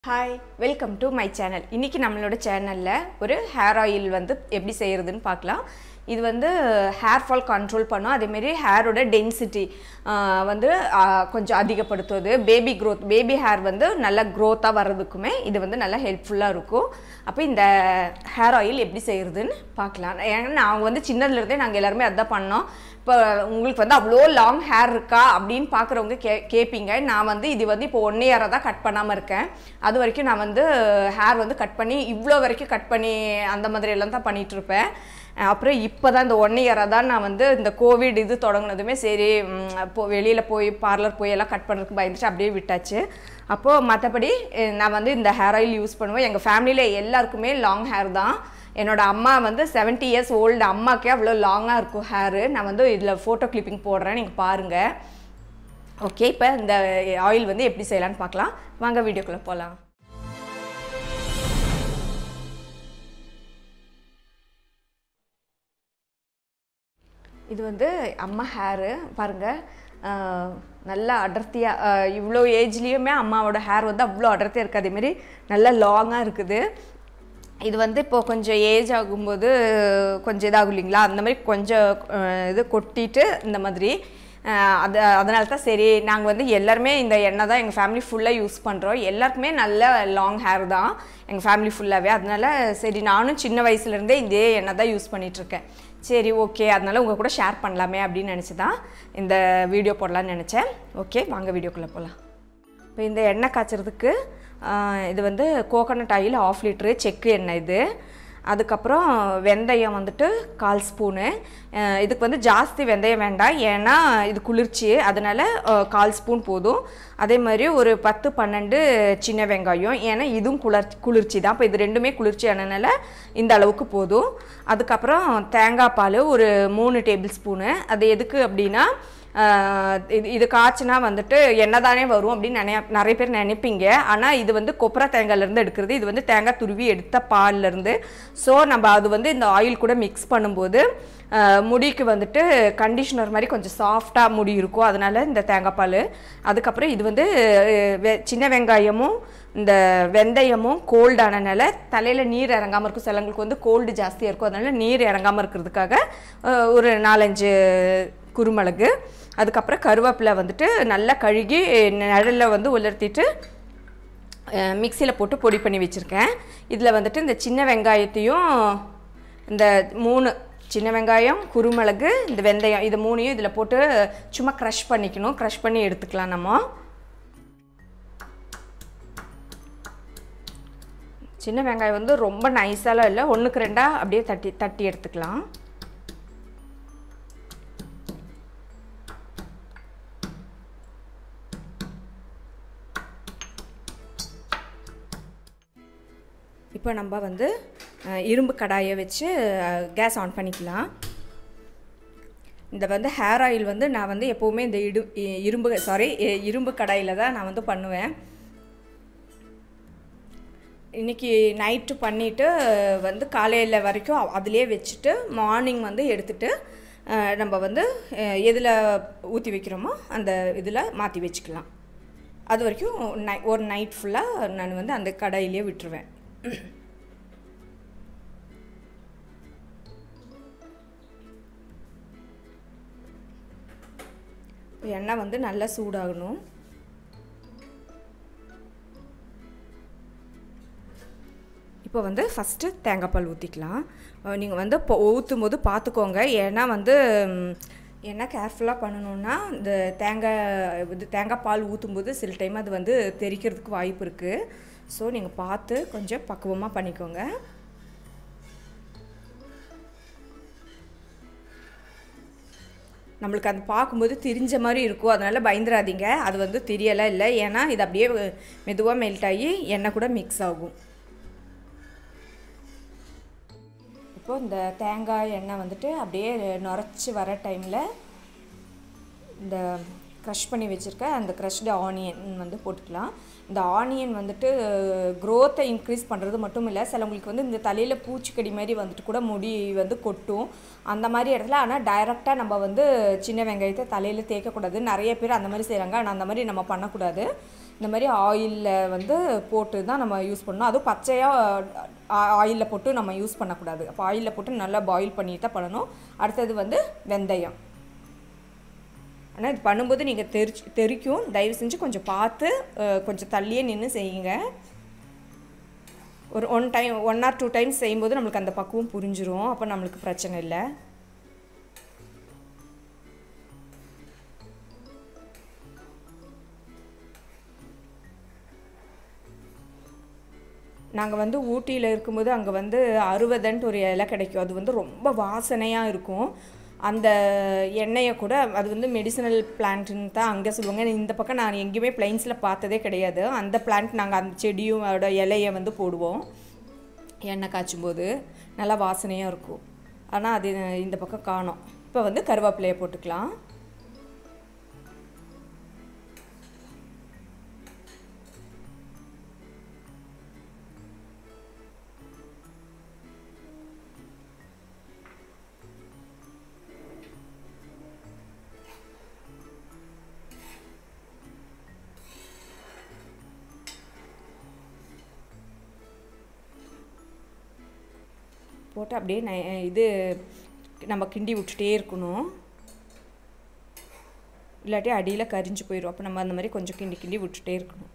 hi welcome to my channel இன்றைக்கி நம்மளோட சேனலில் ஒரு ஹேர் ஆயில் வந்து எப்படி செய்கிறதுன்னு பார்க்கலாம் இது வந்து ஹேர் ஃபால் கண்ட்ரோல் பண்ணும் அதேமாரி ஹேரோட டென்சிட்டி வந்து ஆ, கொஞ்சம் அதிகப்படுத்துவது பேபி growth பேபி ஹேர் வந்து நல்ல க்ரோத்தாக வர்றதுக்குமே இது வந்து நல்லா ஹெல்ப்ஃபுல்லாக இருக்கும் அப்போ இந்த ஹேர் ஆயில் எப்படி செய்கிறதுன்னு பார்க்கலாம் ஏன்னா நாங்கள் வந்து சின்னதுலேருந்தே நாங்கள் எல்லாருமே அதான் பண்ணோம் இப்போ உங்களுக்கு வந்து அவ்வளோ லாங் ஹேர் இருக்கா அப்படின்னு பார்க்குறவங்க கே கேட்பீங்க நான் வந்து இது வந்து இப்போ ஒன் இயராக தான் கட் பண்ணாமல் இருக்கேன் அது வரைக்கும் நான் வந்து ஹேர் வந்து கட் பண்ணி இவ்வளோ வரைக்கும் கட் பண்ணி அந்த மாதிரி எல்லாம் தான் பண்ணிட்டு இருப்பேன் அஹ் அப்புறம் இப்போ தான் இந்த ஒன் இயராக தான் நான் வந்து இந்த கோவிட் இது தொடங்கினதுமே சரி ம், இப்போ வெளியில் போய் பார்லர் போய் எல்லாம் கட் பண்ணுறதுக்கு பயந்துட்டு அப்படியே விட்டாச்சு அப்போது மற்றபடி அஹ், நான் வந்து இந்த ஹேர் ஆயில் யூஸ் பண்ணுவேன் எங்கள் ஃபேமிலியில் எல்லாருக்குமே லாங் ஹேர் தான் என்னோட அம்மா வந்து 70 இயர்ஸ் ஓல்டு அம்மாக்கே அவ்வளோ லாங்காக இருக்கும் ஹேரு நான் வந்து இதில் ஃபோட்டோ கிளிப்பிங் போடுறேன் நீங்கள் பாருங்கள் ஓகே இப்போ இந்த ஆயில் வந்து எப்படி செய்யலான்னு பார்க்கலாம் வாங்க வீடியோக்குள்ளே போகலாம் இது வந்து அம்மா ஹேரு பாருங்கள் நல்லா அடர்த்தியாக இவ்வளோ ஏஜ்லேயுமே அம்மாவோட ஹேர் வந்து அவ்வளோ அடர்த்தியாக இருக்குது அதேமாரி நல்லா லாங்காக இருக்குது இது வந்து இப்போ கொஞ்சம் ஏஜ் ஆகும்போது கொஞ்சம் இதாகும் இல்லைங்களா அந்த மாதிரி கொஞ்சம் அஹ், இது கொட்டிட்டு இந்த மாதிரி அஹ், அது அதனால தான் சரி நாங்கள் வந்து எல்லாருமே இந்த எண்ணெய் தான் எங்கள் ஃபேமிலி ஃபுல்லாக யூஸ் பண்ணுறோம் எல்லாருக்குமே நல்ல லாங் ஹேர் தான் எங்கள் ஃபேமிலி ஃபுல்லாகவே அதனால சரி நானும் சின்ன வயசுலேருந்தே இதே எண்ணெய் தான் யூஸ் பண்ணிகிட்ருக்கேன் சரி ஓகே அதனால உங்கள் கூட ஷேர் பண்ணலாமே அப்படின்னு நினச்சி தான் இந்த வீடியோ போடலான்னு நினச்சேன் ஓகே வாங்க வீடியோக்குள்ளே போகலாம் இப்போ இந்த எண்ணெய் காய்ச்சறதுக்கு ஆஹ், இது வந்து கோகோனட் ஆயில் ஆஃப் லிட்ரு செக்கு எண்ணெய் இது அதுக்கப்புறம் வெந்தயம் வந்துட்டு கால் ஸ்பூனு ஆஹ், இதுக்கு வந்து ஜாஸ்தி வெந்தயம் வேண்டாம் ஏன்னா இது குளிர்ச்சி அதனால் கால் ஸ்பூன் போதும் அதே மாதிரி ஒரு பத்து பன்னெண்டு சின்ன வெங்காயம் ஏன்னா இதுவும் குளிர் குளிர்ச்சி தான் இப்போ இது ரெண்டுமே குளிர்ச்சியானனால இந்த அளவுக்கு போதும் அதுக்கப்புறம் தேங்காய் பால் ஒரு மூணு டேபிள் ஸ்பூனு அது எதுக்கு அப்படின்னா ஆஹ் இது இது காய்ச்சினா வந்துட்டு எண்ணெய் தானே வரும் அப்படின்னு நினைய நிறைய பேர் நினைப்பீங்க ஆனால் இது வந்து கொப்பரை தேங்காயிலேருந்து எடுக்கிறது இது வந்து தேங்காய் துருவி எடுத்த பால்லேருந்து ஸோ நம்ம அது வந்து இந்த ஆயில் கூட மிக்ஸ் பண்ணும்போது ஆஹ் முடிக்கு வந்துட்டு கண்டிஷனர் மாதிரி கொஞ்சம் சாஃப்டாக முடி இருக்கும் அதனால இந்த தேங்காய் பால் அதுக்கப்புறம் இது வந்து அஹ், வெ- சின்ன வெங்காயமும் இந்த வெந்தயமும் கோல்டானனால தலையில் நீர் இறங்காமல் இருக்கும் சிலங்களுக்கு வந்து கோல்டு ஜாஸ்தியாக இருக்கும் அதனால நீர் இறங்காமல் இருக்கிறதுக்காக அஹ், ஒரு நாலஞ்சு குருமிளகு அதுக்கப்புறம் கருவேப்பிலை வந்துட்டு நல்லா கழுகி நிழலில் வந்து உலர்த்திட்டு மிக்சியில் போட்டு பொடி பண்ணி வச்சுருக்கேன் இதில் வந்துட்டு இந்த சின்ன வெங்காயத்தையும் இந்த மூணு சின்ன வெங்காயம் குருமிளகு இந்த வெந்தயம் இது மூணையும் இதில் போட்டு சும்மா க்ரஷ் பண்ணிக்கணும் க்ரஷ் பண்ணி எடுத்துக்கலாம் நம்ம சின்ன வெங்காயம் வந்து ரொம்ப நைஸாலாம் இல்லை ஒன்றுக்கு ரெண்டாக அப்படியே தட்டி தட்டி எடுத்துக்கலாம் இப்போ நம்ம வந்து அஹ், இரும்பு கடாயை வச்சு கேஸ் ஆன் பண்ணிக்கலாம் இந்த வந்து ஹேர் ஆயில் வந்து நான் வந்து எப்போவுமே இந்த இடு இ- இரும்பு சாரி இரும்பு கடாயில் தான் நான் வந்து பண்ணுவேன் இன்றைக்கி நைட்டு பண்ணிவிட்டு வந்து காலையில் வரைக்கும் அதிலே வச்சுட்டு மார்னிங் வந்து எடுத்துட்டு அஹ், நம்ம வந்து எதில் ஊற்றி வைக்கிறோமோ அந்த இதில் மாற்றி வச்சுக்கலாம் அது வரைக்கும் நை ஒரு நைட் ஃபுல்லாக நான் வந்து அந்த கடாயிலே விட்டுருவேன் எண்ணெய் வந்து நல்லா சூடாகணும் இப்போ வந்து ஃபஸ்ட்டு தேங்காய் பால் ஊற்றிக்கலாம் நீங்கள் வந்து இப்போ ஊற்றும் போது பார்த்துக்கோங்க ஏன்னா வந்து ம், என்ன கேர்ஃபுல்லாக பண்ணணுன்னா இந்த தேங்காய் இது தேங்காய் பால் ஊற்றும்போது சில டைம் அது வந்து தெறிக்கிறதுக்கு வாய்ப்பு இருக்குது ஸோ நீங்கள் பார்த்து கொஞ்சம் பக்குவமாக பண்ணிக்கோங்க நம்மளுக்கு அது பார்க்கும்போது திரிஞ்ச மாதிரி இருக்கும் அதனால் பயந்துடாதீங்க அது வந்து தெரியலாம் இல்லை ஏன்னா இது அப்படியே மெதுவாக மெல்ட் ஆகி எண்ணெய் கூட மிக்ஸ் ஆகும் இப்போ இந்த தேங்காய் எண்ணெய் வந்துட்டு அப்படியே நுரைச்சி வர டைமில் இந்த க்ரஷ் பண்ணி வச்சுருக்க அந்த க்ரஷ்டு ஆனியன் வந்து போட்டுக்கலாம் இந்த ஆனியன் வந்துட்டு க்ரோத்தை இன்க்ரீஸ் பண்ணுறது மட்டும் இல்லை சிலவங்களுக்கு வந்து இந்த தலையில் பூச்சிக்கடி மாதிரி வந்துட்டு கூட முடி வந்து கொட்டும் அந்த மாதிரி இடத்துல ஆனால் டைரெக்டாக நம்ம வந்து சின்ன வெங்காயத்தை தலையில் தேய்க்கக்கூடாது நிறைய பேர் அந்த மாதிரி செய்கிறாங்க ஆனால் அந்த மாதிரி நம்ம பண்ணக்கூடாது இந்த மாதிரி ஆயிலில் வந்து போட்டு தான் நம்ம யூஸ் பண்ணணும் அதுவும் பச்சையாக ஆயிலில் போட்டு நம்ம யூஸ் பண்ணக்கூடாது அப்போ ஆயிலில் போட்டு நல்லா பாயில் பண்ணிட்டு தான் பண்ணணும் அடுத்தது வந்து வெந்தயம் ஆனால் இது பண்ணும்போது நீங்கள் தெரிச்சு தெரிக்கும் தயவு செஞ்சு கொஞ்சம் பார்த்து அஹ், கொஞ்சம் தள்ளியே நின்று செய்யுங்க ஒரு one time one or two times செய்யும்போது நம்மளுக்கு அந்த பக்குவம் புரிஞ்சிரும் அப்போ நம்மளுக்கு பிரச்சனை இல்லை நாங்கள் வந்து ஊட்டியில் இருக்கும்போது அங்கே வந்து அறுபதன்ட்டு ஒரு இலை கிடைக்கும் அது வந்து ரொம்ப வாசனையாக இருக்கும் அந்த எண்ணெயை கூட அது வந்து மெடிசனல் பிளான்ட்னு தான் அங்கே சொல்லுவாங்க இந்த பக்கம் நான் எங்கேயுமே பிளைன்ஸில் பார்த்ததே கிடையாது அந்த பிளான்ட் நாங்கள் அந்த செடியும் அதோட இலையை வந்து போடுவோம் எண்ணெய் காய்ச்சும் போது நல்லா வாசனையாக இருக்கும் ஆனால் அது இந்த பக்கம் காணோம் இப்போ வந்து கருவேப்பிலையை போட்டுக்கலாம் போட்டு அப்படியே நை இது நம்ம கிண்டி விட்டுட்டே இருக்கணும் இல்லாட்டி அடியில் கரிஞ்சு போயிடும் அப்போ நம்ம அந்த மாதிரி கொஞ்சம் கிண்டி கிண்டி விட்டுட்டே இருக்கணும்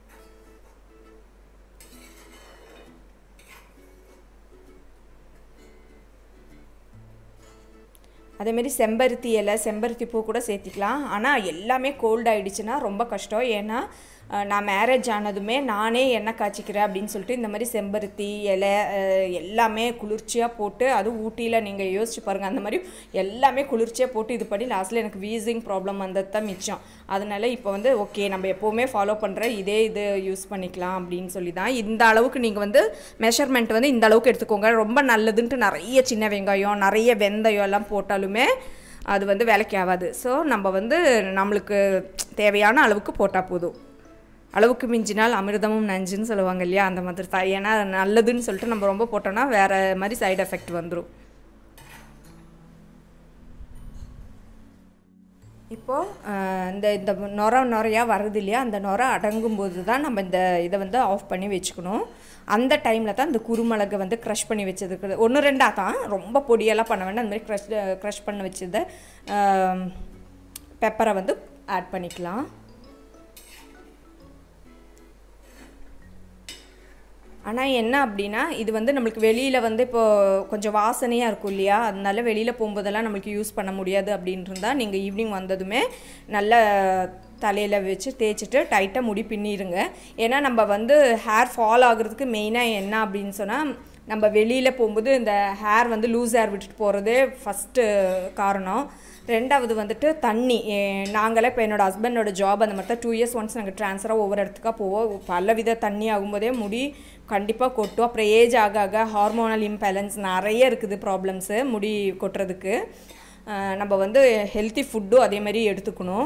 அதேமாரி செம்பருத்தி இலை செம்பருத்தி பூ கூட சேர்த்திக்கலாம் ஆனால் எல்லாமே கோல்ட் ஆயிடுச்சுன்னா ரொம்ப கஷ்டம் ஏன்னா அஹ், நான் மேரேஜ் ஆனதுமே நானே எண்ணெய் காய்ச்சிக்கிறேன் அப்படின்னு சொல்லிட்டு இந்த மாதிரி செம்பருத்தி இலை அஹ், எல்லாமே குளிர்ச்சியாக போட்டு அதுவும் ஊட்டியில் நீங்கள் யோசிச்சு பாருங்கள் அந்த மாதிரி எல்லாமே குளிர்ச்சியாக போட்டு இது பண்ணி லாஸ்ட்டில் எனக்கு வீசிங் ப்ராப்ளம் வந்தது தான் மிச்சம் அதனால இப்போ வந்து ஓகே நம்ம எப்போவுமே ஃபாலோ பண்ணுற இதே இது யூஸ் பண்ணிக்கலாம் அப்படின்னு சொல்லி தான் இந்த அளவுக்கு நீங்கள் வந்து மெஷர்மெண்ட் வந்து இந்த அளவுக்கு எடுத்துக்கோங்க ரொம்ப நல்லதுன்ட்டு நிறைய சின்ன வெங்காயம் நிறைய வெந்தயம் எல்லாம் போட்டாலுமே அது வந்து வேலைக்கு ஆகாது ஸோ நம்ம வந்து நம்மளுக்கு தேவையான அளவுக்கு போட்டால் போதும் அளவுக்கு மிஞ்சினால் அமிர்தமும் நஞ்சுன்னு சொல்லுவாங்க இல்லையா அந்த மாதிரி தான் ஏன்னா நல்லதுன்னு சொல்லிட்டு நம்ம ரொம்ப போட்டோம்னா வேறு மாதிரி சைடு எஃபெக்ட் வந்துடும் இப்போது இந்த இந்த நுர நுரையாக வருது இல்லையா அந்த நுர அடங்கும்போது தான் நம்ம இந்த இதை வந்து ஆஃப் பண்ணி வச்சுக்கணும் அந்த டைமில் தான் இந்த குருமிளகை வந்து க்ரஷ் பண்ணி வச்சதுக்கு ஒன்று ரெண்டாக தான் ரொம்ப பொடியெல்லாம் பண்ண வேண்டாம் அந்த மாதிரி க்ரஷ் க்ரஷ் பண்ணி வச்சதை பெப்பரை வந்து ஆட் பண்ணிக்கலாம் ஆனால் என்ன அப்படின்னா இது வந்து நம்மளுக்கு வெளியில் வந்து இப்போது கொஞ்சம் வாசனையாக இருக்கும் இல்லையா அதனால வெளியில் போகும்போதெல்லாம் நம்மளுக்கு யூஸ் பண்ண முடியாது அப்படின்ட்டு தான் நீங்கள் ஈவினிங் வந்ததுமே நல்ல தலையில் வச்சு தேய்ச்சிட்டு டைட்டாக முடி பின்னிடுங்க ஏன்னா நம்ம வந்து ஹேர் ஃபால் ஆகுறதுக்கு மெயினாக என்ன அப்படின்னு சொன்னால் நம்ம வெளியில் போகும்போது இந்த ஹேர் வந்து லூஸ் ஹேர் விட்டுட்டு போகிறதே ஃபஸ்ட்டு காரணம் ரெண்டாவது வந்துட்டு தண்ணி ஏ- நாங்களே இப்போ என்னோட ஹஸ்பண்டோட ஜாப் அந்த மாதிரி தான் டூ இயர்ஸ் ஒன்ஸ் நாங்கள் ட்ரான்ஸ்ஃபராக ஒவ்வொரு இடத்துக்காக போவோம் பல வித தண்ணி ஆகும்போதே முடி கண்டிப்பாக கொட்டும் அப்புறம் ஏஜ் ஆக ஆக ஹார்மோனல் இம்பேலன்ஸ் நிறைய இருக்குது ப்ராப்ளம்ஸு முடி கொட்டுறதுக்கு அஹ் நம்ம வந்து ஹெல்த்தி ஃபுட்டும் அதே மாதிரி எடுத்துக்கணும்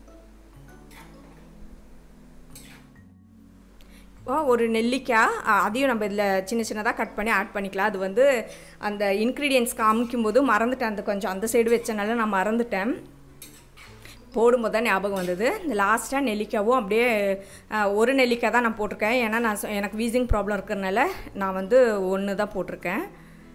இப்போ ஒரு நெல்லிக்காய் அ- அதையும் நம்ம இதில் சின்ன சின்னதாக கட் பண்ணி ஆட் பண்ணிக்கலாம் அது வந்து அந்த இன்க்ரீடியன்ஸ் காமிக்கும்போது மறந்துட்டேன் அந்த கொஞ்சம் அந்த சைடு வச்சனால நான் மறந்துட்டேன் போடும்போது தான் ஞாபகம் வந்தது இந்த லாஸ்ட்டாக நெல்லிக்காவும் அப்படியே அ, ஒரு நெல்லிக்காய் தான் நான் போட்டிருக்கேன் ஏன்னா நான் சொ- எனக்கு வீசிங் ப்ராப்ளம் இருக்கிறனால நான் வந்து ஒன்று தான் போட்டிருக்கேன்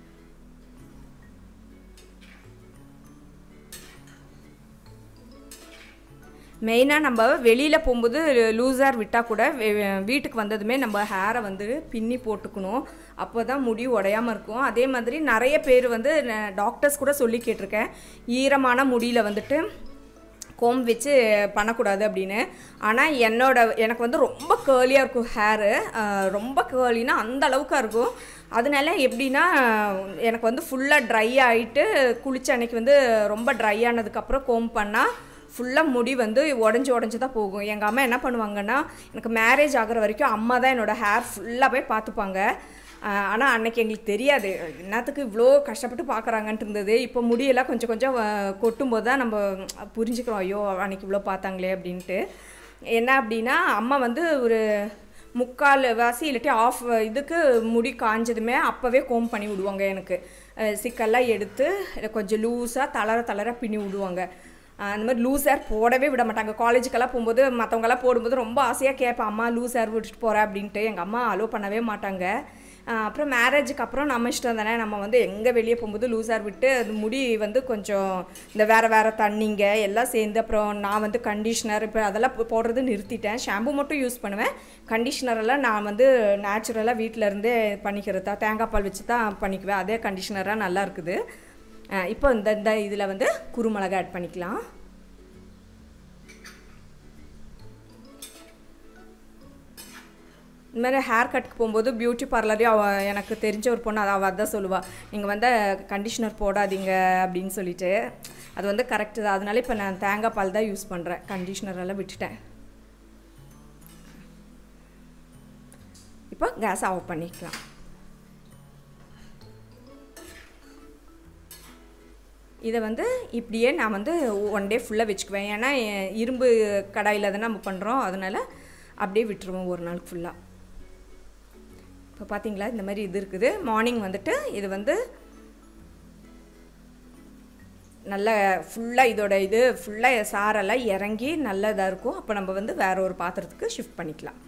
மெயினாக நம்ம வெளியில் போகும்போது லூஸ் ஹேர் விட்டால் கூட வெ- வெ- வீட்டுக்கு வந்ததுமே நம்ம ஹேரை வந்து பின்னி போட்டுக்கணும் அப்போ தான் முடி உடையாமல் இருக்கும் அதே மாதிரி நிறைய பேர் வந்து டாக்டர்ஸ் கூட சொல்லி கேட்டிருக்கேன் ஈரமான முடியில் வந்துட்டு கோம் வச்சு பண்ணக்கூடாது அப்படின்னு ஆனால் என்னோட எனக்கு வந்து ரொம்ப கேர்லியாக இருக்கும் ஹேரு ரொம்ப கேர்லினா அந்த அளவுக்கு இருக்கும் அதனால எப்படின்னா எனக்கு வந்து ஃபுல்லாக ட்ரை ஆகிட்டு குளிச்ச அன்னைக்கு வந்து ரொம்ப ட்ரை ஆனதுக்கப்புறம் கோம் பண்ணால் ஃபுல்லாக முடி வந்து உடஞ்சி உடஞ்சி தான் போகும் எங்கள் அம்மா என்ன பண்ணுவாங்கன்னா எனக்கு மேரேஜ் ஆகுற வரைக்கும் அம்மா தான் என்னோடய ஹேர் ஃபுல்லாக போய் பார்த்துப்பாங்க ஆனால் அன்னைக்கு எங்களுக்கு தெரியாது என்னத்துக்கு இவ்வளோ கஷ்டப்பட்டு பார்க்குறாங்கன்ட்டு இருந்தது இப்போ முடியெல்லாம் கொஞ்சம் கொஞ்சம் அஹ், கொட்டும்போது தான் நம்ம புரிஞ்சுக்கிறோம் ஐயோ அன்னைக்கு இவ்வளோ பார்த்தாங்களே அப்படின்ட்டு என்ன அப்படின்னா அம்மா வந்து ஒரு முக்கால் வாசி இல்லாட்டி ஆஃப் இதுக்கு முடி காஞ்சதுமே அப்போவே கோம் பண்ணி விடுவாங்க எனக்கு அஹ், சிக்கெல்லாம் எடுத்து கொஞ்சம் லூஸாக தளர தளர பின்னி விடுவாங்க ஆஹ் அந்த மாதிரி லூஸ் ஹேர் போடவே விட மாட்டாங்க காலேஜுக்கெல்லாம் போகும்போது மற்றவங்கெல்லாம் போடும்போது ரொம்ப ஆசையாக கேட்பேன் அம்மா லூஸ் ஹேர் விட்டுட்டு போகிறேன் அப்படின்ட்டு எங்கள் அம்மா அலோவ் பண்ணவே மாட்டாங்க ஆஹ் அப்புறம் மேரேஜுக்கு அப்புறம் நம்ம இஷ்டம் தானே நம்ம வந்து எங்கே வெளியே போகும்போது லூஸ் ஹேர் விட்டு அது முடி வந்து கொஞ்சம் இந்த வேறு வேறு தண்ணிங்க எல்லாம் சேர்ந்து அப்புறம் நான் வந்து கண்டிஷ்னர் இப்போ அதெல்லாம் போ- போடுறது நிறுத்திட்டேன் ஷாம்பு மட்டும் யூஸ் பண்ணுவேன் கண்டிஷ்னர் எல்லாம் நான் வந்து நேச்சுரலாக வீட்டில் இருந்தே பண்ணிக்கிறது தான் தேங்காய் பால் வச்சு தான் பண்ணிக்குவேன் அதே கண்டிஷ்னராக நல்லா இருக்குது ஆஹ் இப்போ இந்த இந்த இதில் வந்து குருமிளகா ஆட் பண்ணிக்கலாம் இந்த மாதிரி ஹேர் கட்டுக்கு போகும்போது பியூட்டி பார்லரையும் அவ எனக்கு தெரிஞ்ச ஒரு பொண்ணு அதை அவள் அதான் சொல்லுவாள் நீங்கள் வந்து கண்டிஷ்னர் போடாதீங்க அப்படின்னு சொல்லிட்டு அது வந்து கரெக்டு தான் அதனால இப்போ நான் தேங்காய் பால் தான் யூஸ் பண்ணுறேன் கண்டிஷ்னர் எல்லாம் விட்டுட்டேன் இப்போ கேஸ் ஆஃப் பண்ணிக்கலாம் இதை வந்து இப்படியே நான் வந்து ஒன் டே ஃபுல்லாக வச்சுக்குவேன் ஏன்னா எ- இரும்பு கடாயில் தானே நம்ம பண்ணுறோம் அதனால் அப்படியே விட்டுருவோம் ஒரு நாள் ஃபுல்லாக இப்போ பார்த்தீங்களா இந்த மாதிரி இது இருக்குது மார்னிங் வந்துட்டு இது வந்து நல்ல ஃபுல்லாக இதோட இது ஃபுல்லாக சாரெல்லாம் இறங்கி நல்ல இதாக இருக்கும் அப்போ நம்ம வந்து வேற ஒரு பாத்திரத்துக்கு ஷிஃப்ட் பண்ணிக்கலாம்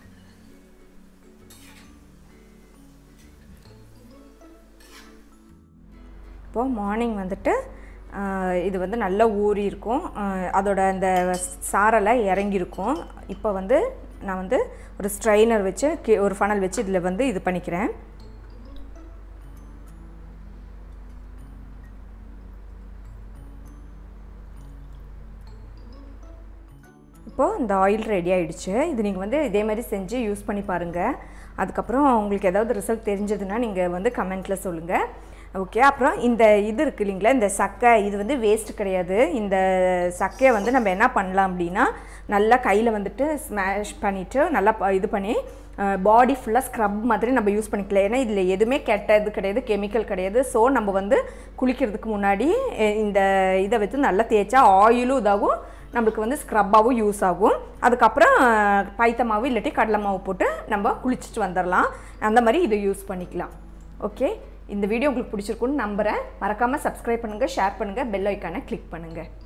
இப்போது மார்னிங் வந்துட்டு ஆஹ், இது வந்து நல்லா ஊறி இருக்கும் ஆஹ், அதோட அந்த சாரெல்லாம் இறங்கியிருக்கும் இப்போ வந்து நான் வந்து ஒரு ஸ்ட்ரைனர் வச்சு கி- ஒரு ஃபனல் வச்சு இதில் வந்து இது பண்ணிக்கிறேன் இப்போது இந்த ஆயில் ரெடி ஆயிடுச்சு இது நீங்கள் வந்து இதே மாதிரி செஞ்சு யூஸ் பண்ணி பாருங்கள் அதுக்கப்புறம் உங்களுக்கு ஏதாவது ரிசல்ட் தெரிஞ்சதுன்னா நீங்கள் வந்து கமெண்ட்டில் சொல்லுங்கள் ஓகே அப்புறம் இந்த இது இருக்கு இல்லைங்களா இந்த சக்கை இது வந்து வேஸ்ட் கிடையாது இந்த சக்கையை வந்து நம்ம என்ன பண்ணலாம் அப்படின்னா நல்லா கையில் வந்துட்டு ஸ்மாஷ் பண்ணிவிட்டு நல்லா ப- இது பண்ணி பாடி ஃபுல்லாக ஸ்க்ரப் மாதிரி நம்ம யூஸ் பண்ணிக்கலாம் ஏன்னா இதில் எதுவுமே கெட்டது கிடையாது கெமிக்கல் கிடையாது ஸோ நம்ம வந்து குளிக்கிறதுக்கு முன்னாடி அஹ், இந்த இதை வச்சு நல்லா தேய்ச்சா ஆயிலும் இதாகும் நம்மளுக்கு வந்து ஸ்க்ரப்பாகவும் யூஸ் ஆகும் அதுக்கப்புறம் அஹ், பைத்த மாவு இல்லாட்டி கடலை மாவு போட்டு நம்ம குளிச்சுட்டு வந்துடலாம் அந்த மாதிரி இதை யூஸ் பண்ணிக்கலாம் ஓகே இந்த வீடியோ உங்களுக்கு பிடிச்சிருக்குன்னு நம்புகிறேன் மறக்காமல் சப்ஸ்கிரைப் பண்ணுங்கள் ஷேர் பண்ணுங்கள் பெல் ஐக்கானை கிளிக் பண்ணுங்கள்